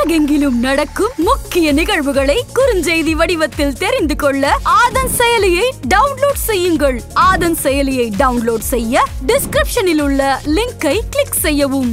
உலகெங்கிலும் நடக்கும் முக்கிய நிகழ்வுகளை குறுஞ்செய்தி வடிவத்தில் தெரிந்து கொள்ள ஆதன் செயலியை டவுன்லோட் செய்யுங்கள் ஆதன் செயலியை டவுன்லோட் செய்ய டிஸ்கிரிப்ஷனில் உள்ள லிங்கை கிளிக் செய்யவும்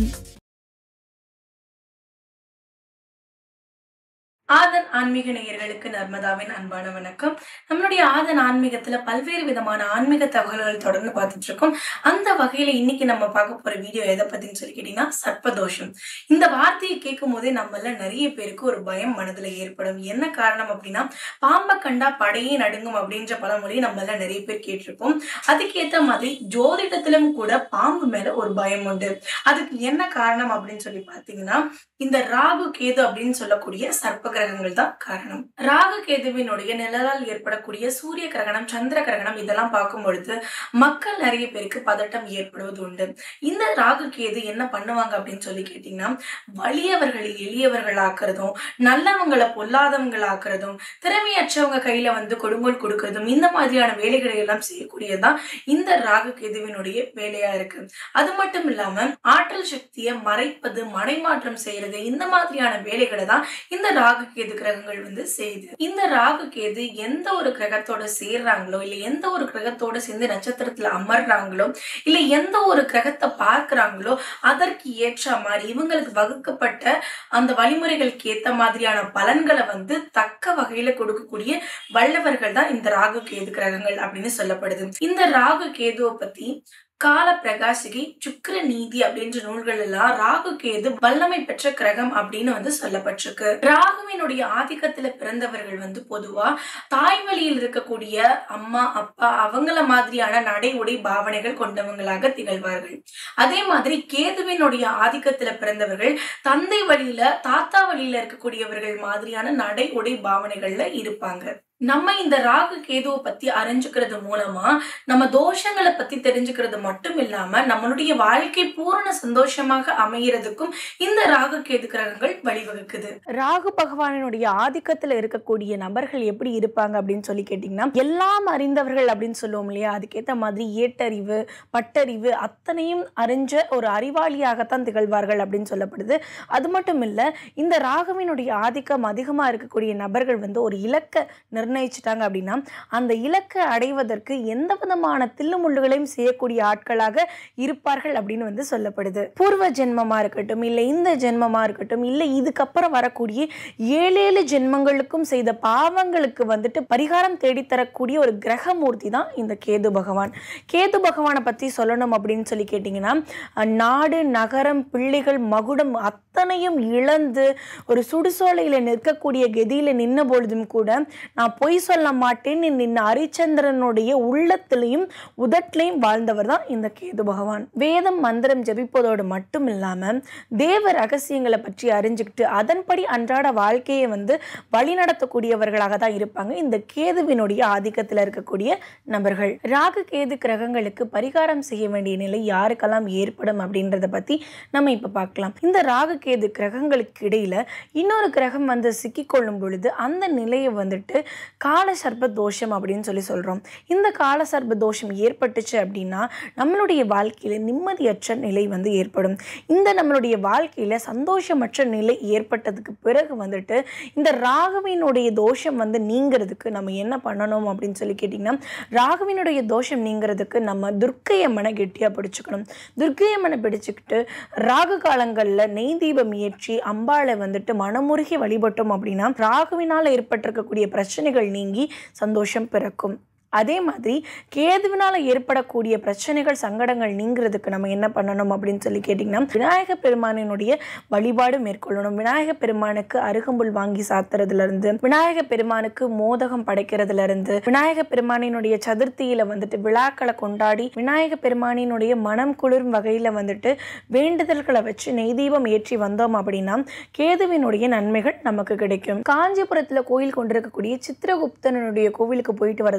ஆதன் ஆன்மீக நேயர்களுக்கு நர்மதாவின் அன்பான வணக்கம் நம்மளுடைய ஆதன் ஆன்மீகத்துல பல்வேறு விதமான ஆன்மீக தகவல்கள் தொடர்ந்து பார்த்துட்டு இருக்கோம் அந்த வகையில இன்னைக்கு நம்ம பார்க்க போற வீடியோ எதை பத்தின்னு சொல்லி கேட்டீங்கன்னா சர்ப்பதோஷம் இந்த வார்த்தையை கேட்கும் போதே நம்மள நிறைய பேருக்கு ஒரு பயம் மனதுல ஏற்படும் என்ன காரணம் அப்படின்னா பாம்பை கண்டா படையே நடுங்கும் அப்படின்ற பழமொழி நம்மள நிறைய பேர் கேட்டிருப்போம் அதுக்கேத்த மாதிரி ஜோதிடத்திலும் கூட பாம்பு மேல ஒரு பயம் உண்டு அதுக்கு என்ன காரணம் அப்படின்னு சொல்லி பாத்தீங்கன்னா இந்த ராகு கேது அப்படின்னு சொல்லக்கூடிய சர்ப்ப கிரகங்கள் தான் காரணம் ராகு கேதுவினுடைய நிழலால் ஏற்படக்கூடிய சூரிய கிரகணம் சந்திர கிரகணம் இதெல்லாம் பார்க்கும் பொழுது மக்கள் நிறைய பேருக்கு பதட்டம் ஏற்படுவது உண்டு இந்த ராகு கேது என்ன பண்ணுவாங்க அப்படின்னு சொல்லி கேட்டீங்கன்னா வலியவர்களை எளியவர்கள் ஆக்குறதும் நல்லவங்களை பொல்லாதவங்கள் ஆக்குறதும் திறமையற்றவங்க கையில வந்து கொடுங்கோல் கொடுக்கறதும் இந்த மாதிரியான வேலைகளை எல்லாம் செய்யக்கூடியதுதான் இந்த ராகு கேதுவினுடைய வேலையா இருக்கு அது மட்டும் இல்லாம ஆற்றல் சக்தியை மறைப்பது மடைமாற்றம் செய்யறது இந்த மாதிரியான வேலைகளை தான் இந்த ராகு கேது கிரகங்கள் வந்து செய்யுது இந்த ராகு கேது எந்த ஒரு கிரகத்தோட சேர்றாங்களோ இல்ல எந்த ஒரு கிரகத்தோட சேர்ந்து நட்சத்திரத்துல அமர்றாங்களோ இல்ல எந்த ஒரு கிரகத்தை பார்க்கறாங்களோ அதற்கு ஏற்ற மாதிரி இவங்களுக்கு வகுக்கப்பட்ட அந்த வழிமுறைகளுக்கு ஏத்த மாதிரியான பலன்களை வந்து தக்க வகையில கொடுக்கக்கூடிய வல்லவர்கள் தான் இந்த ராகு கேது கிரகங்கள் அப்படின்னு சொல்லப்படுது இந்த ராகு கேதுவை பத்தி கால பிரகாசிகை சுக்கிர நீதி அப்படின்ற நூல்கள் எல்லாம் ராகு கேது வல்லமை பெற்ற கிரகம் அப்படின்னு வந்து சொல்லப்பட்டிருக்கு ராகுவினுடைய ஆதிக்கத்துல பிறந்தவர்கள் வந்து பொதுவா தாய்வழியில் இருக்கக்கூடிய அம்மா அப்பா அவங்கள மாதிரியான நடை உடை பாவனைகள் கொண்டவங்களாக திகழ்வார்கள் அதே மாதிரி கேதுவினுடைய ஆதிக்கத்துல பிறந்தவர்கள் தந்தை வழியில தாத்தா வழியில இருக்கக்கூடியவர்கள் மாதிரியான நடை உடை பாவனைகள்ல இருப்பாங்க நம்ம இந்த ராகு கேதுவை பத்தி அறிஞ்சுக்கிறது மூலமா நம்ம தோஷங்களை பத்தி தெரிஞ்சுக்கிறது மட்டும் இல்லாம நம்மளுடைய வாழ்க்கை பூரண சந்தோஷமாக அமையறதுக்கும் இந்த ராகு கேது கிரகங்கள் வழிவகுக்குது ராகு பகவானினுடைய ஆதிக்கத்துல இருக்கக்கூடிய நபர்கள் எப்படி இருப்பாங்க அப்படின்னு சொல்லி கேட்டிங்கன்னா எல்லாம் அறிந்தவர்கள் அப்படின்னு சொல்லுவோம் இல்லையா அதுக்கேற்ற மாதிரி ஏட்டறிவு பட்டறிவு அத்தனையும் அறிஞ்ச ஒரு அறிவாளியாகத்தான் திகழ்வார்கள் அப்படின்னு சொல்லப்படுது அது மட்டும் இல்லை இந்த ராகுவினுடைய ஆதிக்கம் அதிகமாக இருக்கக்கூடிய நபர்கள் வந்து ஒரு இலக்கை நிர்ணயிச்சிட்டாங்க அப்படின்னா அந்த இலக்கை அடைவதற்கு எந்த விதமான தில்லுமுள்ளுகளையும் செய்யக்கூடிய ஆட்களாக இருப்பார்கள் அப்படின்னு வந்து சொல்லப்படுது பூர்வ ஜென்மமா இருக்கட்டும் இல்லை இந்த ஜென்மமா இருக்கட்டும் இல்லை இதுக்கப்புறம் வரக்கூடிய ஏழேழு ஜென்மங்களுக்கும் செய்த பாவங்களுக்கு வந்துட்டு பரிகாரம் தேடித்தரக்கூடிய ஒரு கிரகமூர்த்தி தான் இந்த கேது பகவான் கேது பகவானை பற்றி சொல்லணும் அப்படின்னு சொல்லி கேட்டிங்கன்னா அஹ், நாடு நகரம் பிள்ளைகள் மகுடம் அத்தனையும் இழந்து ஒரு சுடுசோலையில் நிற்கக்கூடிய கதியில் நின்ன பொழுதும் கூட நான் பொய் சொல்ல மாட்டேன்னு நின்ன ஹரிச்சந்திரனுடைய உள்ளத்திலையும் உதட்டிலையும் வாழ்ந்தவர் தான் இந்த கேது பகவான் வேதம் மந்திரம் ஜபிப்பதோடு மட்டும் இல்லாமல் தேவ ரகசியங்களை பற்றி அறிஞ்சுக்கிட்டு அதன்படி அன்றாட வாழ்க்கையை வந்து வழிநடத்தக்கூடியவர்களாக தான் இருப்பாங்க இந்த கேதுவினுடைய ஆதிக்கத்தில் இருக்கக்கூடிய நபர்கள் ராகு கேது கிரகங்களுக்கு பரிகாரம் செய்ய வேண்டிய நிலை யாருக்கெல்லாம் ஏற்படும் அப்படின்றத பற்றி நம்ம இப்போ பார்க்கலாம் இந்த ராகு கேது கிரகங்களுக்கு இடையில இன்னொரு கிரகம் வந்து சிக்கிக்கொள்ளும் பொழுது அந்த நிலையை வந்துட்டு கால சர்ப்ப தோஷம் அப்படின்னு சொல்லி சொல்கிறோம் இந்த கால சர்ப்ப தோஷம் ஏற்பட்டுச்சு அப்படின்னா நம்மளுடைய வாழ்க்கையில் நிம்மதியற்ற நிலை வந்து ஏற்படும் இந்த நம்மளுடைய வாழ்க்கையில் சந்தோஷமற்ற நிலை ஏற்பட்டதுக்கு பிறகு வந்துட்டு இந்த ராகுவினுடைய தோஷம் வந்து நீங்கிறதுக்கு நம்ம என்ன பண்ணணும் அப்படின்னு சொல்லி கேட்டிங்கன்னா ராகுவினுடைய தோஷம் நீங்கிறதுக்கு நம்ம துர்க்கையம்மனை கெட்டியாக பிடிச்சுக்கணும் துர்க்கையம்மனை பிடிச்சுக்கிட்டு ராகு காலங்களில் நெய் தீபம் ஏற்றி அம்பாளை வந்துட்டு மனமுருகி வழிபட்டோம் அப்படின்னா ராகுவினால் ஏற்பட்டிருக்கக்கூடிய பிரச்சனைகள் நீங்கி சந்தோஷம் பிறக்கும் அதே மாதிரி கேதுவினால் ஏற்படக்கூடிய பிரச்சனைகள் சங்கடங்கள் நீங்கிறதுக்கு நம்ம என்ன பண்ணணும் அப்படின்னு சொல்லி கேட்டிங்கன்னா விநாயக பெருமானினுடைய வழிபாடு மேற்கொள்ளணும் விநாயக பெருமானுக்கு அருகம்புல் வாங்கி சாத்துறதுலேருந்து விநாயக பெருமானுக்கு மோதகம் படைக்கிறதுலேருந்து விநாயக பெருமானினுடைய சதுர்த்தியில் வந்துட்டு விழாக்களை கொண்டாடி விநாயக பெருமானினுடைய மனம் குளிரும் வகையில் வந்துட்டு வேண்டுதல்களை வச்சு நெய் தீபம் ஏற்றி வந்தோம் அப்படின்னா கேதுவினுடைய நன்மைகள் நமக்கு கிடைக்கும் காஞ்சிபுரத்தில் கோயில் கொண்டிருக்கக்கூடிய சித்திரகுப்தனுடைய கோவிலுக்கு போயிட்டு வரது மூலமாக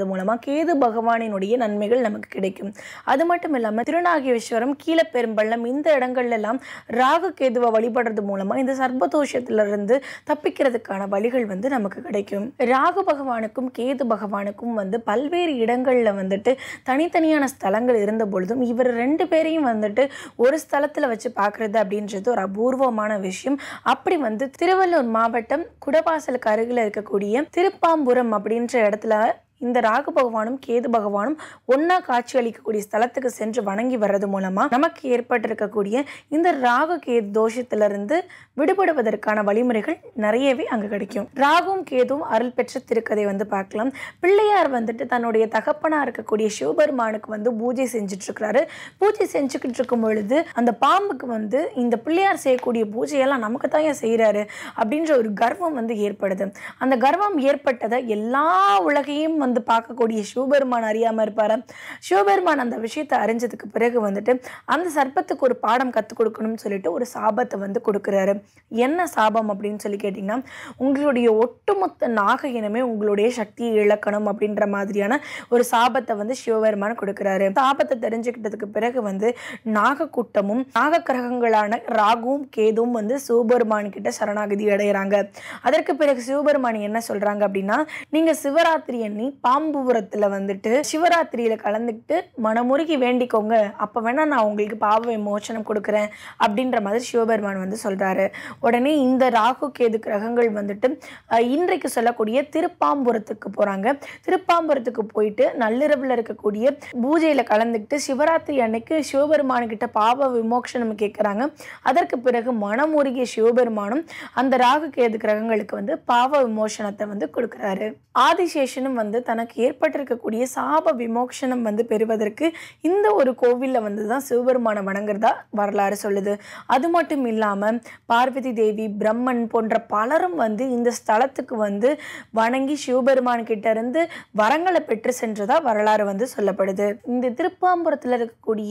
கேது பகவானினுடைய நன்மைகள் நமக்கு கிடைக்கும் அது மட்டும் இல்லாமல் திருநாகேஸ்வரம் கீழப்பெரும்பள்ளம் இந்த இடங்கள்ல எல்லாம் ராகு கேதுவை வழிபடுறது மூலமா இந்த சர்ப்பதோஷத்திலிருந்து தப்பிக்கிறதுக்கான வழிகள் வந்து நமக்கு கிடைக்கும் ராகு பகவானுக்கும் கேது பகவானுக்கும் வந்து பல்வேறு இடங்கள்ல வந்துட்டு தனித்தனியான ஸ்தலங்கள் இருந்த பொழுதும் இவர் ரெண்டு பேரையும் வந்துட்டு ஒரு ஸ்தலத்துல வச்சு பார்க்கறது அப்படின்றது ஒரு அபூர்வமான விஷயம் அப்படி வந்து திருவள்ளூர் மாவட்டம் குடவாசலுக்கு அருகில் இருக்கக்கூடிய திருப்பாம்புரம் அப்படின்ற இடத்துல இந்த ராகு பகவானும் கேது பகவானும் ஒன்னா காட்சி அளிக்கக்கூடிய ஸ்தலத்துக்கு சென்று வணங்கி வர்றது மூலமா நமக்கு ஏற்பட்டிருக்கக்கூடிய இந்த ராகு கேது தோஷத்திலிருந்து விடுபடுவதற்கான வழிமுறைகள் நிறையவே அங்க கிடைக்கும் ராகும் கேதுவும் அருள் பெற்ற திருக்கதை வந்து பார்க்கலாம் பிள்ளையார் வந்துட்டு தன்னுடைய தகப்பனா இருக்கக்கூடிய சிவபெருமானுக்கு வந்து பூஜை செஞ்சுட்டு இருக்கிறாரு பூஜை செஞ்சுக்கிட்டு இருக்கும் பொழுது அந்த பாம்புக்கு வந்து இந்த பிள்ளையார் செய்யக்கூடிய பூஜையெல்லாம் நமக்கு தான் ஏன் செய்கிறாரு அப்படின்ற ஒரு கர்வம் வந்து ஏற்படுது அந்த கர்வம் ஏற்பட்டதை எல்லா உலகையும் வந்து பார்க்கக்கூடிய சிவபெருமான் அறியாமல் இருப்பார் சிவபெருமான் அந்த விஷயத்தை அறிஞ்சதுக்கு பிறகு வந்துட்டு அந்த சர்ப்பத்துக்கு ஒரு பாடம் கற்றுக் கொடுக்கணும்னு சொல்லிட்டு ஒரு சாபத்தை வந்து கொடுக்குறாரு என்ன சாபம் அப்படின்னு சொல்லி கேட்டிங்கன்னா உங்களுடைய ஒட்டுமொத்த நாக இனமே உங்களுடைய சக்தியை இழக்கணும் அப்படின்ற மாதிரியான ஒரு சாபத்தை வந்து சிவபெருமான் கொடுக்குறாரு சாபத்தை தெரிஞ்சுக்கிட்டதுக்கு பிறகு வந்து நாகக்கூட்டமும் நாக கிரகங்களான ராகுவும் கேதுவும் வந்து சிவபெருமான் கிட்ட சரணாகதி அடைகிறாங்க அதற்கு பிறகு சிவபெருமான் என்ன சொல்றாங்க அப்படின்னா நீங்க சிவராத்திரி அன்னி பாம்புபுரத்துல வந்துட்டு சிவராத்திரியில கலந்துக்கிட்டு மனமுருகி வேண்டிக்கோங்க அப்ப வேணா நான் உங்களுக்கு பாவ விமோசனம் கொடுக்குறேன் அப்படின்ற மாதிரி சிவபெருமான் வந்து சொல்றாரு உடனே இந்த ராகு கேது கிரகங்கள் வந்துட்டு அஹ், இன்றைக்கு சொல்லக்கூடிய திருப்பாம்புரத்துக்கு போறாங்க திருப்பாம்புரத்துக்கு போயிட்டு நள்ளிரவுல இருக்கக்கூடிய பூஜையில கலந்துக்கிட்டு சிவராத்திரி அன்னைக்கு சிவபெருமான் கிட்ட பாவ விமோசனம் கேட்குறாங்க அதற்கு பிறகு மனமுருகிய சிவபெருமானும் அந்த ராகு கேது கிரகங்களுக்கு வந்து பாவ விமோசனத்தை வந்து கொடுக்குறாரு ஆதிசேஷனும் வந்து தனக்கு ஏற்பட்டிருக்கக்கூடிய சாப விமோசனம் வந்து பெறுவதற்கு இந்த ஒரு கோவிலில் வந்து தான் சிவபெருமானை வணங்குறதா வரலாறு சொல்லுது அது மட்டும் இல்லாமல் பார்வதி தேவி பிரம்மன் போன்ற பலரும் வந்து இந்த ஸ்தலத்துக்கு வந்து வணங்கி சிவபெருமான் கிட்ட இருந்து வரங்களை பெற்று சென்றதா வரலாறு வந்து சொல்லப்படுது இந்த திருப்பாம்புரத்தில் இருக்கக்கூடிய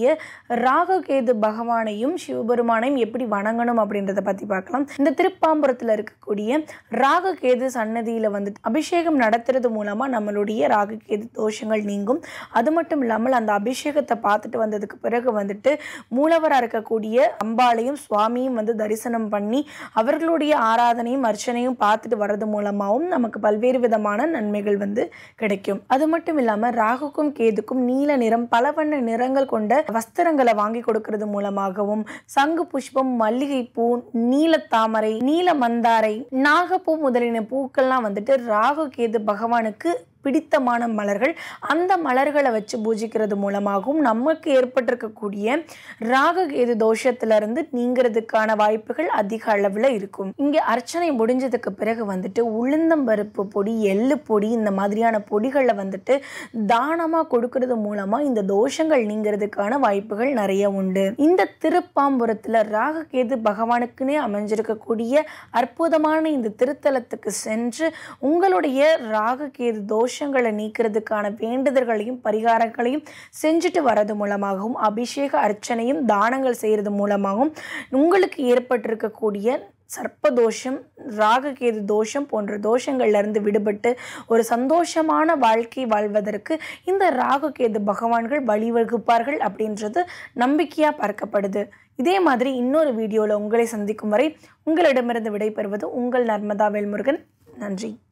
ராககேது பகவானையும் சிவபெருமானையும் எப்படி வணங்கணும் அப்படின்றத பற்றி பார்க்கலாம் இந்த திருப்பாம்புரத்தில் இருக்கக்கூடிய ராககேது சன்னதியில் வந்து அபிஷேகம் நடத்துறது மூலமாக நம்மளுடைய ராககேது தோஷங்கள் நீங்கும் அது மட்டும் இல்லாமல் அந்த அபிஷேகத்தை பார்த்துட்டு வந்ததுக்கு பிறகு வந்துட்டு மூலவராக இருக்கக்கூடிய அம்பாளையும் சுவாமியும் வந்து தரிசனம் பண்ணி அவர்களுடைய ஆராதனையும் அர்ச்சனையும் பார்த்துட்டு வர்றது மூலமாகவும் நமக்கு பல்வேறு விதமான நன்மைகள் வந்து கிடைக்கும் அது மட்டும் இல்லாமல் ராகுக்கும் கேதுக்கும் நீல நிறம் பல வண்ண நிறங்கள் கொண்ட வஸ்திரங்களை வாங்கி கொடுக்கறது மூலமாகவும் சங்கு புஷ்பம் மல்லிகைப்பூ நீலத்தாமரை நீல மந்தாரை நாகப்பூ முதலின பூக்கள்லாம் வந்துட்டு ராகு கேது பகவானுக்கு பிடித்தமான மலர்கள் அந்த மலர்களை வச்சு பூஜிக்கிறது மூலமாகவும் நமக்கு ஏற்பட்டிருக்கக்கூடிய ராககேது தோஷத்திலிருந்து நீங்கிறதுக்கான வாய்ப்புகள் அதிக அளவில் இருக்கும் இங்கே அர்ச்சனை முடிஞ்சதுக்கு பிறகு வந்துட்டு உளுந்தம்பருப்பு பொடி எள்ளு பொடி இந்த மாதிரியான பொடிகளை வந்துட்டு தானமாக கொடுக்கறது மூலமாக இந்த தோஷங்கள் நீங்கிறதுக்கான வாய்ப்புகள் நிறைய உண்டு இந்த திருப்பாம்புரத்தில் ராககேது பகவானுக்குன்னே அமைஞ்சிருக்கக்கூடிய அற்புதமான இந்த திருத்தலத்துக்கு சென்று உங்களுடைய ராககேது தோஷங்களை நீக்கிறதுக்கான வேண்டுதல்களையும் பரிகாரங்களையும் செஞ்சுட்டு வர்றது மூலமாகவும் அபிஷேக அர்ச்சனையும் தானங்கள் செய்கிறது மூலமாகவும் உங்களுக்கு ஏற்பட்டிருக்கக்கூடிய சர்ப்பதோஷம் ராககேது தோஷம் போன்ற தோஷங்கள்ல இருந்து விடுபட்டு ஒரு சந்தோஷமான வாழ்க்கை வாழ்வதற்கு இந்த ராகுகேது பகவான்கள் வழிவகுப்பார்கள் அப்படின்றது நம்பிக்கையாக பார்க்கப்படுது இதே மாதிரி இன்னொரு வீடியோவில் உங்களை சந்திக்கும் வரை உங்களிடமிருந்து விடைபெறுவது உங்கள் நர்மதா வேல்முருகன் நன்றி